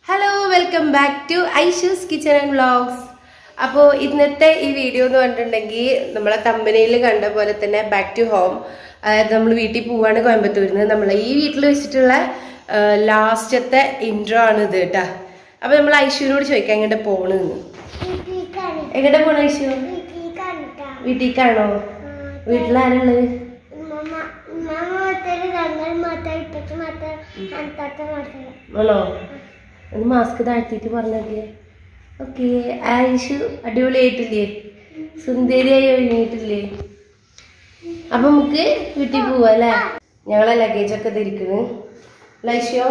hello welcome back to Aishu's kitchen and vlogs അപ്പോൾ ഇന്നത്തെ ഈ വീഡിയോ എന്ന് പറഞ്ഞിട്ടുണ്ടെങ്കിൽ നമ്മളെ കമ്പനിയിൽ കണ്ട പോലെ തന്നെ ബാക്ക് ടു ഹോം അതായത് നമ്മൾ വീട്ടിൽ പോവാണ് കോയമ്പത്തൂരിൽ നിന്ന് നമ്മൾ ഈ വീട്ടിൽ വെച്ചിട്ടുള്ള ലാസ്റ്റത്തെ ഇൻട്രോ ആണ് ഇത് കേട്ടാ അപ്പോൾ നമ്മൾ ഐഷുവിനോട് ചോദിക്കാം എങ്ങോട്ട് പോണെന്ന് എങ്ങോട്ട് പോണ ഐഷു വീട്ടിലേക്കാണോ വീട്ടിലാരുള്ളത് ആണോ ഒന്ന് മാസ്ക് താഴ്ത്തിയിട്ട് പറഞ്ഞേ ഓക്കെ ആയിഷു അടിപൊളിയായിട്ടില്ലേ സുന്ദരിയായി ഒരുങ്ങിയിട്ടില്ലേ അപ്പൊ നമുക്ക് വീട്ടിൽ പോവാ അല്ലേ ഞങ്ങളെ ലഗേജ് ഒക്കെ ധരിക്കുന്നു ലൈഷ്യോ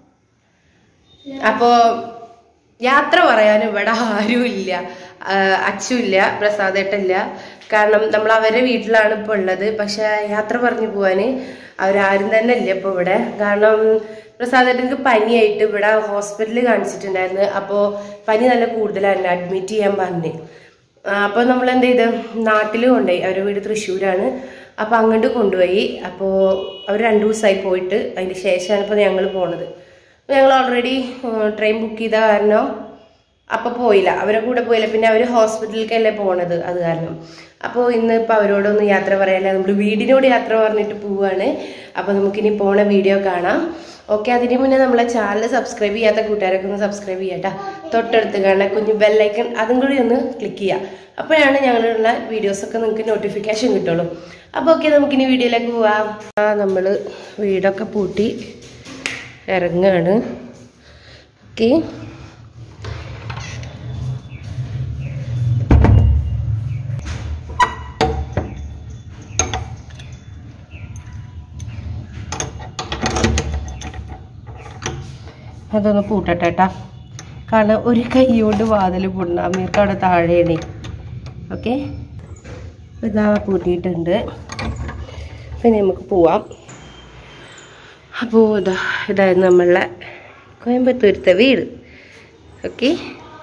അപ്പോ യാത്ര പറയാൻ ഇവിടെ ആരും ഇല്ല അച്ചുമില്ല പ്രസാദേട്ടല്ല കാരണം നമ്മൾ അവരുടെ വീട്ടിലാണ് ഇപ്പോൾ ഉള്ളത് പക്ഷെ യാത്ര പറഞ്ഞു പോവാൻ അവരാരും തന്നെ ഇല്ല ഇപ്പോൾ ഇവിടെ കാരണം പ്രസാദേട്ടഎനിക്ക് പനിയായിട്ട് ഇവിടെ ഹോസ്പിറ്റലിൽ കാണിച്ചിട്ടുണ്ടായിരുന്നു അപ്പോൾ പനി നല്ല കൂടുതലാണ് അഡ്മിറ്റ് ചെയ്യാൻ പറഞ്ഞ് അപ്പോൾ നമ്മൾ എന്ത് ചെയ്ത് നാട്ടിൽ കൊണ്ടുപോയി അവരുടെ വീട് തൃശ്ശൂരാണ് അപ്പോൾ അങ്ങോട്ട് കൊണ്ടുപോയി അപ്പോൾ അവർ രണ്ട് ദിവസമായി പോയിട്ട് അതിന് ശേഷമാണ് ഇപ്പോൾ ഞങ്ങൾ പോണത് ഞങ്ങൾ ഓൾറെഡി ട്രെയിൻ ബുക്ക് ചെയ്ത കാരണം അപ്പോൾ പോയില്ല അവരെ കൂടെ പോയില്ല പിന്നെ അവർ ഹോസ്പിറ്റലിലേക്കല്ലേ പോണത് അത് കാരണം അപ്പോൾ ഇന്ന് ഇപ്പോൾ അവരോടൊന്ന് യാത്ര പറയാനല്ല നമ്മൾ വീടിനോട് യാത്ര പറഞ്ഞിട്ട് പോവുകയാണ് അപ്പോൾ നമുക്കിനി പോണ വീഡിയോ കാണാം ഓക്കെ അതിന് മുന്നേ നമ്മളെ ചാനൽ സബ്സ്ക്രൈബ് ചെയ്യാത്ത കൂട്ടുകാരൊക്കെ ഒന്ന് സബ്സ്ക്രൈബ് ചെയ്യാട്ടോ തൊട്ടടുത്ത് കാണാൻ കുഞ്ഞു ബെല്ലൈക്കൺ അതും കൂടി ഒന്ന് ക്ലിക്ക് ചെയ്യുക അപ്പോഴാണ് ഞങ്ങളുള്ള വീഡിയോസൊക്കെ നിങ്ങൾക്ക് നോട്ടിഫിക്കേഷൻ കിട്ടുള്ളൂ അപ്പോൾ ഓക്കെ നമുക്കിനി വീഡിയോയിലേക്ക് പോവാം ആ നമ്മൾ വീടൊക്കെ പൂട്ടി ഇറങ്ങാണ് ഓക്കെ അതൊന്ന് പൂട്ടട്ടെ കേട്ടാ കാരണം ഒരു കൈ കൊണ്ട് വാതിൽ പൂടണം അമീർക്ക് അവിടെ താഴെയാണ് ഓക്കെ ഇതാ പൂട്ടിയിട്ടുണ്ട് പിന്നെ നമുക്ക് പോവാം അപ്പോൾ ഇതാ ഇതായിരുന്നു നമ്മളെ കോയമ്പത്തൂരത്തെ വീട് ഓക്കെ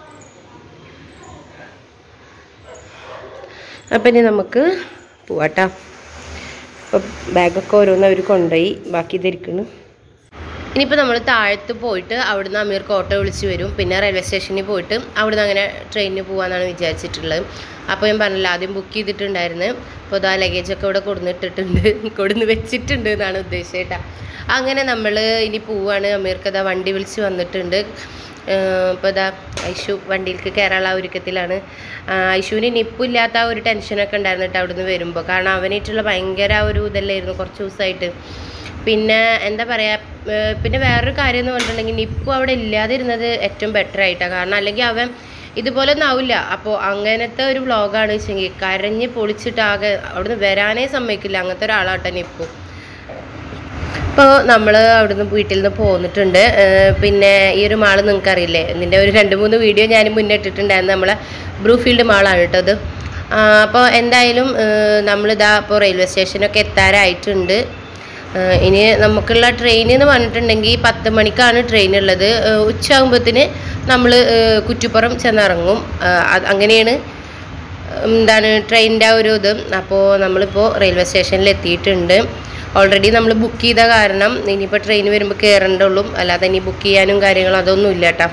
അപ്പം ഇനി നമുക്ക് പോവാട്ടോ അപ്പം ബാഗൊക്കെ ഓരോന്ന് അവർ കൊണ്ടുപോയി ബാക്കി ധരിക്കുന്നു ഇനിയിപ്പോൾ നമ്മൾ താഴത്ത് പോയിട്ട് അവിടുന്ന് അമീർക്ക് ഓട്ടോ വിളിച്ച് വരും പിന്നെ റെയിൽവേ സ്റ്റേഷനിൽ പോയിട്ട് അവിടുന്ന് അങ്ങനെ ട്രെയിനിന് പോകാമെന്നാണ് വിചാരിച്ചിട്ടുള്ളത് അപ്പോൾ ഞാൻ പറഞ്ഞില്ല ആദ്യം ബുക്ക് ചെയ്തിട്ടുണ്ടായിരുന്നു അപ്പോൾ ഇതാ ലഗേജൊക്കെ ഇവിടെ കൊടുന്നിട്ടിട്ടുണ്ട് കൊടുന്ന് വെച്ചിട്ടുണ്ട് എന്നാണ് ഉദ്ദേശിച്ചത് കേട്ടോ അങ്ങനെ നമ്മൾ ഇനി പോവാണ് അമീർക്ക് ഇതാ വണ്ടി വിളിച്ച് വന്നിട്ടുണ്ട് ഇപ്പോൾ ഇതാ ഐഷു വണ്ടിയിലേക്ക് കയറാനുള്ള ഒരുക്കത്തിലാണ് ഐഷുവിന് നിപ്പില്ലാത്ത ആ ഒരു ടെൻഷനൊക്കെ ഉണ്ടായിരുന്നു കേട്ടോ അവിടുന്ന് വരുമ്പോൾ കാരണം അവനായിട്ടുള്ള ഭയങ്കര ഒരു ഇതല്ലായിരുന്നു കുറച്ച് ദിവസമായിട്ട് പിന്നെ എന്താ പറയുക പിന്നെ വേറൊരു കാര്യം എന്ന് പറഞ്ഞിട്ടുണ്ടെങ്കിൽ നിപ്പു അവിടെ ഇല്ലാതിരുന്നത് ഏറ്റവും ബെറ്റർ ആയിട്ടാണ് കാരണം അല്ലെങ്കിൽ അവൻ ഇതുപോലെ ഒന്നും ആവില്ല അപ്പോൾ അങ്ങനത്തെ ഒരു വ്ളോഗാണ് വെച്ചെങ്കിൽ കരഞ്ഞ് പൊളിച്ചിട്ട് ആകെ അവിടുന്ന് വരാനേ സമ്മതിക്കില്ല അങ്ങനത്തെ ഒരാളാട്ടെ നിപ്പു ഇപ്പോൾ നമ്മൾ അവിടുന്ന് വീട്ടിൽ നിന്ന് പോന്നിട്ടുണ്ട് പിന്നെ ഈ ഒരു മാള് നിങ്ങൾക്ക് അറിയില്ലേ ഇതിൻ്റെ ഒരു രണ്ട് മൂന്ന് വീഡിയോ ഞാൻ മുന്നേ ഇട്ടിട്ടുണ്ടായിരുന്നു നമ്മളെ ബ്രൂഫീൽഡ് മാളാണ് കേട്ടോ അത് അപ്പോൾ എന്തായാലും നമ്മളിതാ ഇപ്പോൾ റെയിൽവേ സ്റ്റേഷനൊക്കെ എത്താറായിട്ടുണ്ട് ഇനി നമുക്കുള്ള ട്രെയിൻ എന്ന് പറഞ്ഞിട്ടുണ്ടെങ്കിൽ പത്ത് മണിക്കാണ് ട്രെയിൻ ഉള്ളത് ഉച്ചയാകുമ്പോഴത്തേന് നമ്മൾ കുറ്റിപ്പുറം ചെന്നിറങ്ങും അങ്ങനെയാണ് എന്താണ് ട്രെയിനിൻ്റെ ഒരു ഇത് അപ്പോൾ നമ്മളിപ്പോൾ റെയിൽവേ സ്റ്റേഷനിൽ എത്തിയിട്ടുണ്ട് ഓൾറെഡി നമ്മൾ ബുക്ക് ചെയ്ത കാരണം ഇനിയിപ്പോൾ ട്രെയിൻ വരുമ്പോൾ കയറേണ്ടുള്ളൂ അല്ലാതെ ഇനി ബുക്ക് ചെയ്യാനും കാര്യങ്ങളും അതൊന്നും ഇല്ല കേട്ടോ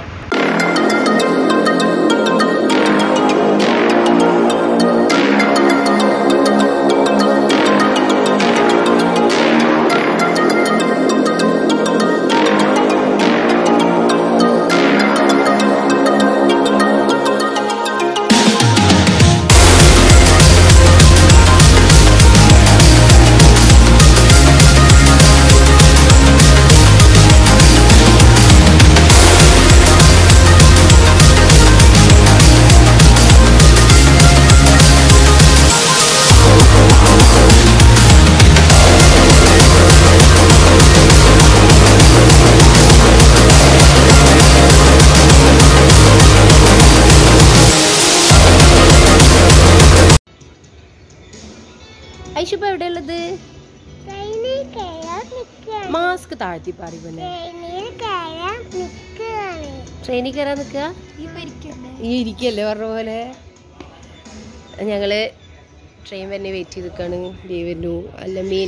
ഐഷു ഇപ്പൊ എവിടെയുള്ളത് മാസ്ക് താഴ്ത്തി പറയുന്നേ ട്രെയിനിൽ കയറാൻ നിൽക്കുക ഈ ഇരിക്കല്ലേ പറഞ്ഞ പോലെ ഞങ്ങള് ട്രെയിൻ തന്നെ വെയിറ്റ് ചെയ്ത് നിൽക്കാണ് ദേവനു അല്ല മീൻ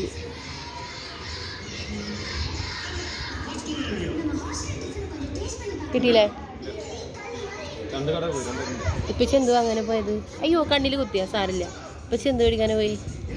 കിട്ടിയില്ലേ രണ്ട് കട പോയി രണ്ട് ഇപ്പച്ചി എന്തുവാ അങ്ങനെ പോയത് അയ്യോ കണ്ണിൽ കുത്തിയാ സാരില്ല ഇപ്പച്ചി എന്ത് മേടിക്കാനെ പോയി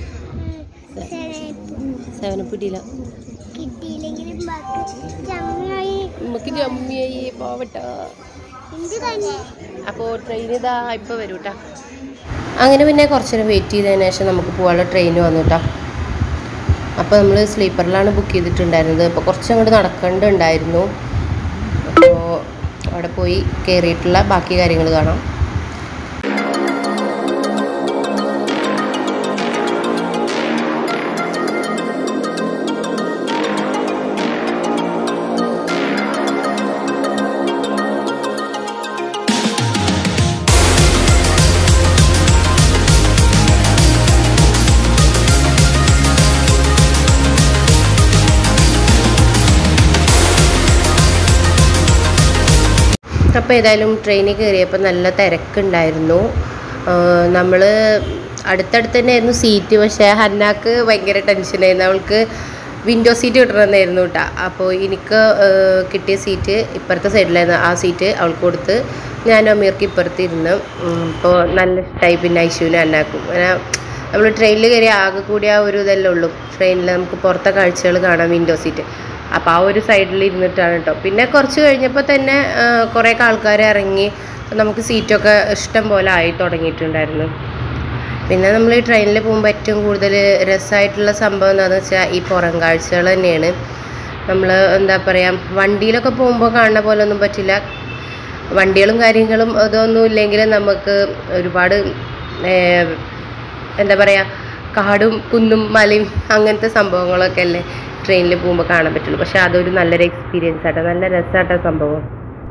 സെവനപ്പ് കിട്ടിയില്ല കിട്ടിയില്ലെങ്കിലും ചമ്മയായി നമുക്ക് ജമ്മിയായി പോവട്ട എന്ത് തന്നെ അപ്പോൾ ട്രെയിൻ ഇതാ ഇപ്പോൾ വരും കേട്ടോ അങ്ങനെ പിന്നെ കുറച്ച് നേരം വെയിറ്റ് ചെയ്തതിന് ശേഷം നമുക്ക് പോകാനുള്ള ട്രെയിൻ വന്നു കേട്ടോ അപ്പോൾ നമ്മൾ സ്ലീപ്പറിലാണ് ബുക്ക് ചെയ്തിട്ടുണ്ടായിരുന്നത് അപ്പോൾ കുറച്ചങ്ങോട്ട് നടക്കേണ്ടതുണ്ടായിരുന്നു അപ്പോൾ അവിടെ പോയി കയറിയിട്ടുള്ള ബാക്കി കാര്യങ്ങൾ കാണാം അപ്പോൾ ഏതായാലും ട്രെയിനിൽ കയറിയപ്പോൾ നല്ല തിരക്കുണ്ടായിരുന്നു നമ്മൾ അടുത്തടുത്ത് തന്നെയായിരുന്നു സീറ്റ് പക്ഷേ ഹന്നാക്ക് ഭയങ്കര ടെൻഷനായിരുന്നു അവൾക്ക് വിൻഡോ സീറ്റ് കിട്ടണമെന്നായിരുന്നു കേട്ടോ അപ്പോൾ എനിക്ക് ഏഹ്, കിട്ടിയ സീറ്റ് ഇപ്പുറത്തെ സൈഡിലായിരുന്നു ആ സീറ്റ് അവൾക്ക് കൊടുത്ത് ഞാനും അമീർക്ക് ഇപ്പുറത്ത് ഇരുന്ന് ഇപ്പോൾ നല്ല ഇഷ്ടമായി പിന്നെ ഐശുവിനും ഹന്നാക്കും അങ്ങനെ നമ്മൾ ട്രെയിനിൽ കയറി ആകെ കൂടി ആ ഒരു ഇതല്ലേ ഉള്ളൂ ട്രെയിനിൽ നമുക്ക് പുറത്തെ കാഴ്ചകൾ കാണാം വിൻഡോ സീറ്റ് അപ്പോൾ ആ ഒരു സൈഡിൽ ഇരുന്നിട്ടാണ് കേട്ടോ പിന്നെ കുറച്ച് കഴിഞ്ഞപ്പോൾ തന്നെ കുറേയൊക്കെ ആൾക്കാർ ഇറങ്ങി നമുക്ക് സീറ്റൊക്കെ ഇഷ്ടം പോലെ ആയി തുടങ്ങിയിട്ടുണ്ടായിരുന്നു പിന്നെ നമ്മൾ ഈ ട്രെയിനിൽ പോകുമ്പോൾ ഏറ്റവും കൂടുതൽ രസമായിട്ടുള്ള സംഭവം എന്താണെന്ന് വെച്ചാൽ ഈ പുറം കാഴ്ചകൾ തന്നെയാണ് നമ്മൾ എന്താ പറയുക വണ്ടിയിലൊക്കെ പോകുമ്പോൾ കാണുന്ന പോലെ ഒന്നും പറ്റില്ല വണ്ടികളും കാര്യങ്ങളും അതൊന്നും ഇല്ലെങ്കിൽ നമുക്ക് ഒരുപാട് ഏഹ്, എന്താ പറയുക കാടും കുന്നും മലയും അങ്ങനത്തെ സംഭവങ്ങളൊക്കെ അല്ലേ ട്രെയിനിൽ പോകുമ്പോൾ കാണാൻ പറ്റുള്ളൂ പക്ഷെ അതൊരു നല്ലൊരു എക്സ്പീരിയൻസ് ആട്ടോ നല്ല രസമാട്ടോ സംഭവം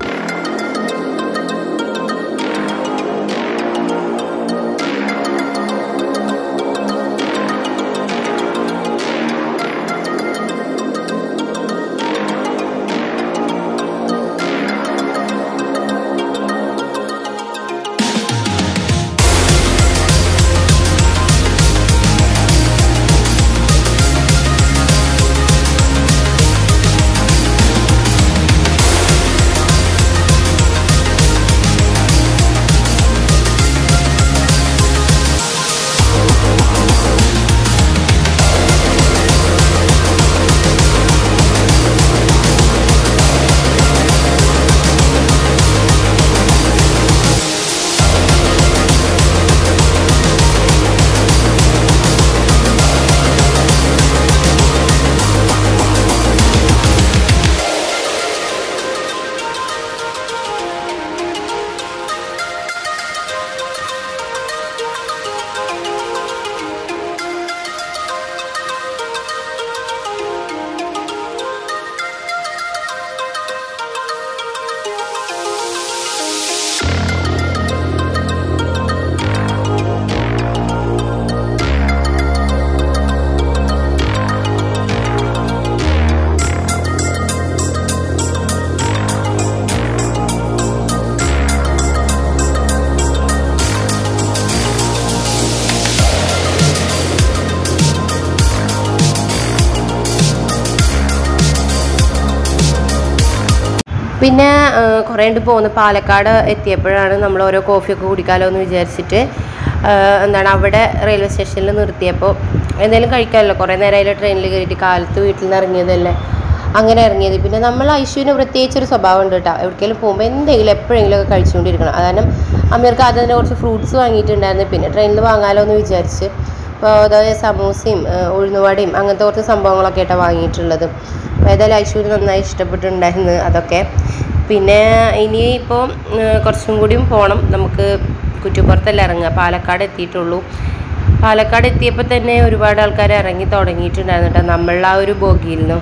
പിന്നെ ആ, കുറേ ഉണ്ട് പോകുന്ന പാലക്കാട് എത്തിയപ്പോഴാണ് നമ്മൾ ഓരോ കോഫിയൊക്കെ കുടിക്കാമല്ലോ എന്ന് വിചാരിച്ചിട്ട് ആ, എന്താണ് അവിടെ റെയിൽവേ സ്റ്റേഷനിൽ നിർത്തിയപ്പോൾ എന്തെങ്കിലും കഴിക്കാമല്ലോ കുറേ നേരമായാലും ട്രെയിനിൽ കയറിയിട്ട് കാലത്ത് വീട്ടിൽ നിന്ന് ഇറങ്ങിയതല്ലേ അങ്ങനെ ഇറങ്ങിയത് പിന്നെ നമ്മൾ ഐശുവിന് പ്രത്യേകിച്ചൊരു സ്വഭാവം ഉണ്ട് കേട്ടോ എവിടേക്കെങ്കിലും പോകുമ്പോൾ എന്തെങ്കിലും എപ്പോഴെങ്കിലും ഒക്കെ കഴിച്ചുകൊണ്ടിരിക്കണം കാരണം അമീർക്ക് ആദ്യം തന്നെ കുറച്ച് ഫ്രൂട്ട്സ് വാങ്ങിയിട്ടുണ്ടായിരുന്നു പിന്നെ ട്രെയിനിൽ വാങ്ങാമല്ലോ എന്ന് വിചാരിച്ച് അപ്പോൾ അതായത് സമൂസയും ആ, ഉഴുന്നുവടയും അങ്ങനത്തെ കുറച്ച് സംഭവങ്ങളൊക്കെ ആയിട്ടാണ് വാങ്ങിയിട്ടുള്ളത് അപ്പോൾ ഏതായാലും ഐശ്വര്യ നന്നായി ഇഷ്ടപ്പെട്ടിട്ടുണ്ടായിരുന്നു അതൊക്കെ പിന്നെ ഇനിയിപ്പോൾ കുറച്ചും കൂടിയും പോകണം നമുക്ക് കുറ്റിപ്പുറത്തല്ല ഇറങ്ങുക പാലക്കാട് എത്തിയിട്ടുള്ളൂ പാലക്കാട് എത്തിയപ്പോൾ തന്നെ ഒരുപാട് ആൾക്കാർ ഇറങ്ങി തുടങ്ങിയിട്ടുണ്ടായിരുന്നു കേട്ടോ നമ്മളുടെ ആ ഒരു ബോഗിയിൽ നിന്നും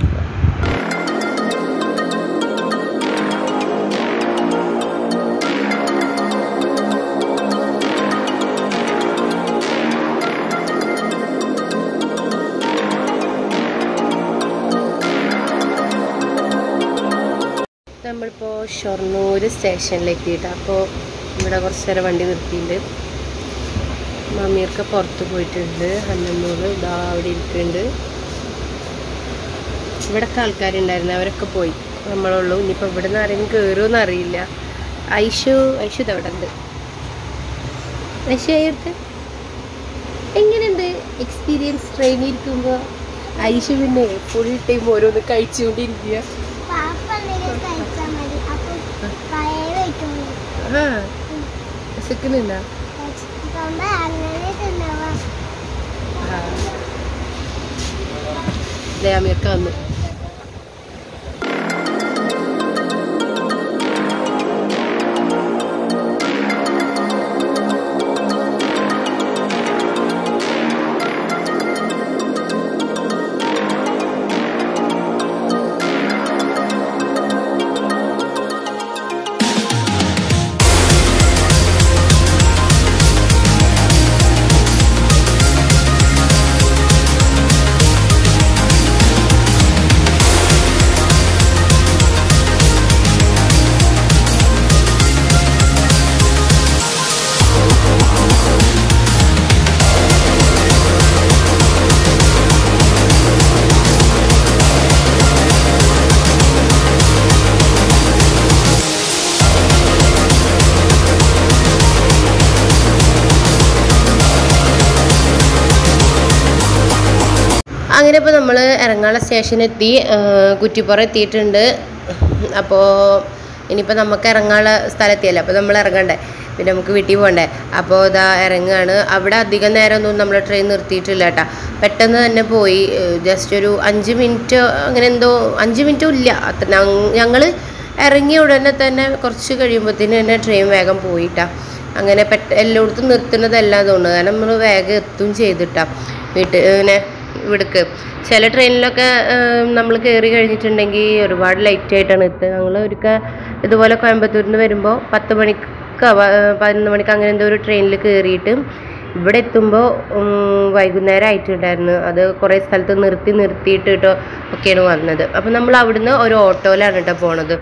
നമ്മളിപ്പോൾ ഷൊർണൂർ സ്റ്റേഷനിലെത്തിയിട്ട് അപ്പോൾ ഇവിടെ കുറച്ച് നേരം വണ്ടി നിർത്തിയിട്ടുണ്ട് മമ്മിയൊക്കെ പുറത്ത് പോയിട്ടുണ്ട് ഹന്നമ്മൂള് ഇതാ അവിടെ ഇരിക്കുന്നുണ്ട് ഇവിടൊക്കെ ആൾക്കാരുണ്ടായിരുന്നു അവരൊക്കെ പോയി നമ്മളുള്ളൂ ഇനിയിപ്പോൾ ഇവിടുന്ന് ആരെങ്കിലും കയറുമെന്ന് അറിയില്ല ഐഷു ഐഷു ഇതവിടെ ഉണ്ട് ഐഷു ആയിട്ട് എങ്ങനെയുണ്ട് എക്സ്പീരിയൻസ് ട്രെയിനിൽ ഇരിക്കുമ്പോൾ ഐഷു പിന്നെ ഫുൾ ടൈം ഓരോന്ന് കഴിച്ചുകൊണ്ടിരിക്കുക പാപ്പ എന്തെങ്കിലും കഴിച്ചാൽ മതി അപ്പൊ പഴയ വെക്കുള്ളൂ ആ വിശക്കുന്നുണ്ടോ കഴിച്ചിട്ടുമ്പോ അങ്ങനെ തിന്നവാ അമീർക്ക വന്ന് അങ്ങനെ ഇപ്പോൾ നമ്മൾ എറങ്ങാള സ്റ്റേഷനെത്തി കുറ്റിപ്പുറ എത്തിയിട്ടുണ്ട് അപ്പോൾ ഇനിയിപ്പോൾ നമുക്ക് ഇറങ്ങാനുള്ള സ്ഥലത്തിയല്ലോ അപ്പോൾ നമ്മൾ ഇറങ്ങണ്ടേ പിന്നെ നമുക്ക് വീട്ടിൽ പോകണ്ടേ അപ്പോൾ ഇതാ ഇറങ്ങുകയാണ് അവിടെ അധികം നേരമൊന്നും നമ്മൾ ട്രെയിൻ നിർത്തിയിട്ടില്ല കേട്ടോ പെട്ടെന്ന് തന്നെ പോയി ജസ്റ്റ് ഒരു അഞ്ച് മിനിറ്റ് അങ്ങനെ എന്തോ അഞ്ച് മിനിറ്റും ഇല്ല അത്ര ഞങ്ങൾ ഇറങ്ങിയ ഉടനെ തന്നെ കുറച്ച് കഴിയുമ്പോഴത്തേന് തന്നെ ട്രെയിൻ വേഗം പോയിട്ടാ അങ്ങനെ പെട്ട എല്ലായിടത്തും നിർത്തുന്നതല്ല തോന്നുന്നു കാരണം നമ്മൾ വേഗം എത്തും ചെയ്തിട്ടാ വീട്ടിൽ ഇങ്ങനെ ഇവിടേക്ക് ചില ട്രെയിനിലൊക്കെ നമ്മൾ കയറി കഴിഞ്ഞിട്ടുണ്ടെങ്കിൽ ഒരുപാട് ലൈറ്റ് ആയിട്ടാണ് എത്തുക ഞങ്ങൾ ഒരിക്കൽ ഇതുപോലെ കോയമ്പത്തൂരിൽ നിന്ന് വരുമ്പോൾ പത്ത് മണിക്ക് പതിനൊന്ന് മണിക്ക് അങ്ങനെ എന്തോ ഒരു ട്രെയിനിൽ കയറിയിട്ട് ഇവിടെ എത്തുമ്പോൾ വൈകുന്നേരം ആയിട്ടുണ്ടായിരുന്നു അത് കുറേ സ്ഥലത്ത് നിർത്തി നിർത്തിയിട്ട് കേട്ടോ ഒക്കെയാണ് വന്നത് അപ്പോൾ നമ്മൾ അവിടുന്ന് ഒരു ഓട്ടോയിലാണ് കേട്ടോ പോണത്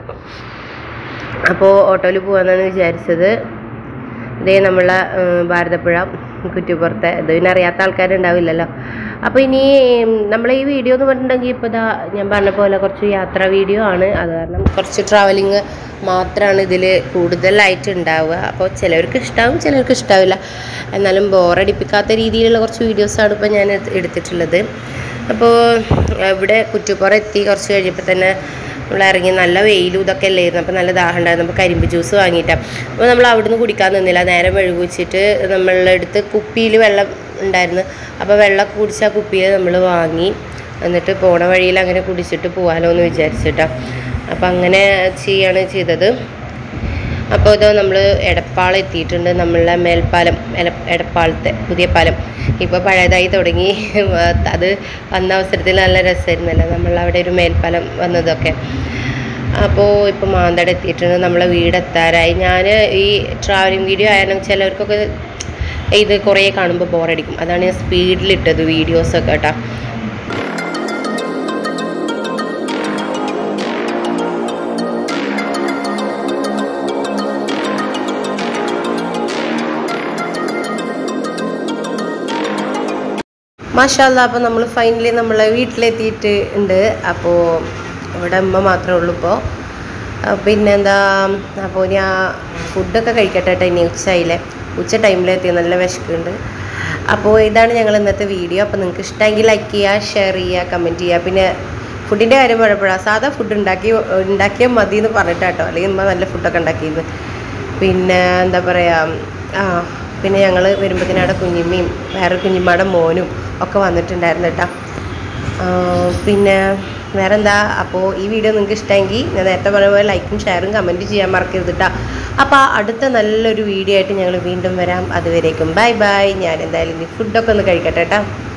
അപ്പോൾ ഓട്ടോയിൽ പോകാമെന്നാണ് വിചാരിച്ചത് ഇതേ നമ്മളെ ഏഹ്, ഭാരതപ്പുഴ കുറ്റിപ്പുറത്തെ ഇത് പിന്നെ അറിയാത്ത ആൾക്കാരുണ്ടാവില്ലല്ലോ അപ്പോൾ ഇനി നമ്മൾ ഈ വീഡിയോ എന്ന് പറഞ്ഞിട്ടുണ്ടെങ്കിൽ ഇപ്പോൾ ഇതാ ഞാൻ പറഞ്ഞ പോലെ കുറച്ച് യാത്രാ വീഡിയോ ആണ് അത് കാരണം കുറച്ച് ട്രാവലിങ് മാത്രമാണ് ഇതിൽ കൂടുതലായിട്ട് ഉണ്ടാവുക അപ്പോൾ ചിലവർക്ക് ഇഷ്ടാവും ചിലർക്ക് ഇഷ്ടാവില്ല എന്നാലും ബോറടിപ്പിക്കാത്ത രീതിയിലുള്ള കുറച്ച് വീഡിയോസാണ് ഇപ്പോൾ ഞാൻ എടുത്ത് എടുത്തിട്ടുള്ളത് അപ്പോൾ ഇവിടെ കുറ്റിപ്പുറം എത്തി കുറച്ച് കഴിഞ്ഞപ്പോൾ തന്നെ നമ്മൾ ഇറങ്ങി നല്ല വെയിലും ഇതൊക്കെ അല്ലായിരുന്നു അപ്പോൾ നല്ല ദാഹം ഉണ്ടായിരുന്നു അപ്പോൾ കരിമ്പ് ജ്യൂസ് വാങ്ങിയിട്ടാണ് അപ്പോൾ നമ്മൾ അവിടുന്ന് കുടിക്കാൻ നിന്നില്ല നേരെ മെഴുകു വെച്ചിട്ട് നമ്മളുടെ അടുത്ത് കുപ്പിയിൽ വെള്ളം ഉണ്ടായിരുന്നു അപ്പോൾ വെള്ളമൊക്കെ കുടിച്ച് ആ കുപ്പിയിൽ നമ്മൾ വാങ്ങി എന്നിട്ട് പോണ വഴിയിൽ അങ്ങനെ കുടിച്ചിട്ട് പോകാമല്ലോ എന്ന് വിചാരിച്ചിട്ടാണ് അപ്പോൾ അങ്ങനെ ചെയ്യാണ് ചെയ്തത് അപ്പോൾ ഇത് നമ്മൾ എടപ്പാളം എത്തിയിട്ടുണ്ട് നമ്മളുടെ മേൽപ്പാലം എല- എടപ്പാളത്തെ പുതിയ പാലം ഇപ്പോൾ പഴയതായി തുടങ്ങി അത് വന്ന അവസരത്തിൽ നല്ല രസമായിരുന്നല്ലോ നമ്മളവിടെ ഒരു മേൽപ്പാലം വന്നതൊക്കെ അപ്പോൾ ഇപ്പോൾ മാന്തട എത്തിയിട്ടുണ്ട് നമ്മളെ വീടെത്താറായി ഞാൻ ഈ ട്രാവലിംഗ് വീഡിയോ ആയാലും ചിലവർക്കൊക്കെ ഇത് കുറേ കാണുമ്പോൾ ബോറടിക്കും അതാണ് ഞാൻ സ്പീഡിലിട്ടത് വീഡിയോസൊക്കെ കേട്ടോ മാഷാല്ല അപ്പോൾ നമ്മൾ ഫൈനലി നമ്മളെ വീട്ടിലെത്തിയിട്ട് ഉണ്ട് അപ്പോൾ ഇവിടെ അമ്മ മാത്രമേ ഉള്ളൂ ഇപ്പോൾ പിന്നെന്താ അപ്പോൾ ഞാൻ ഫുഡൊക്കെ കഴിക്കട്ടെ കേട്ടോ ഇനി ഉച്ചയിലെ ഉച്ച ടൈമിലെത്തി നല്ല വിശക്കുണ്ട് അപ്പോൾ ഇതാണ് ഞങ്ങൾ ഇന്നത്തെ വീഡിയോ അപ്പോൾ നിങ്ങൾക്ക് ഇഷ്ടമെങ്കിൽ ലൈക്ക് ചെയ്യുക ഷെയർ ചെയ്യുക കമൻറ്റ് ചെയ്യുക പിന്നെ ഫുഡിൻ്റെ കാര്യം പറയുമ്പോഴാണ് സാധാ ഫുഡ് ഉണ്ടാക്കി ഉണ്ടാക്കിയാൽ മതി എന്ന് പറഞ്ഞിട്ടാട്ടോ അല്ലെങ്കിൽ ഉമ്മ നല്ല ഫുഡൊക്കെ ഉണ്ടാക്കിയിരുന്നു പിന്നെ എന്താ പറയുക ആ പിന്നെ ഞങ്ങൾ വരുമ്പോഴത്തേനും അവിടെ കുഞ്ഞിമ്മയും വേറെ കുഞ്ഞിമ്മയുടെ മോനും ഒക്കെ വന്നിട്ടുണ്ടായിരുന്നു കേട്ടോ ആ, പിന്നെ വേറെന്താ അപ്പോൾ ഈ വീഡിയോ നിങ്ങൾക്ക് ഇഷ്ടമെങ്കിൽ ഞാൻ നേരത്തെ പറഞ്ഞ പോലെ ലൈക്കും ഷെയറും കമൻറ്റ് ചെയ്യാൻ മറക്കരുത് കേട്ടോ അപ്പോൾ അടുത്ത നല്ലൊരു വീഡിയോ ആയിട്ട് ഞങ്ങൾ വീണ്ടും വരാം അതുവരേക്കും ബൈ ബൈ ഞാൻ എന്തായാലും ഇനി ഫുഡൊക്കെ ഒന്ന് കഴിക്കട്ടെ കേട്ടോ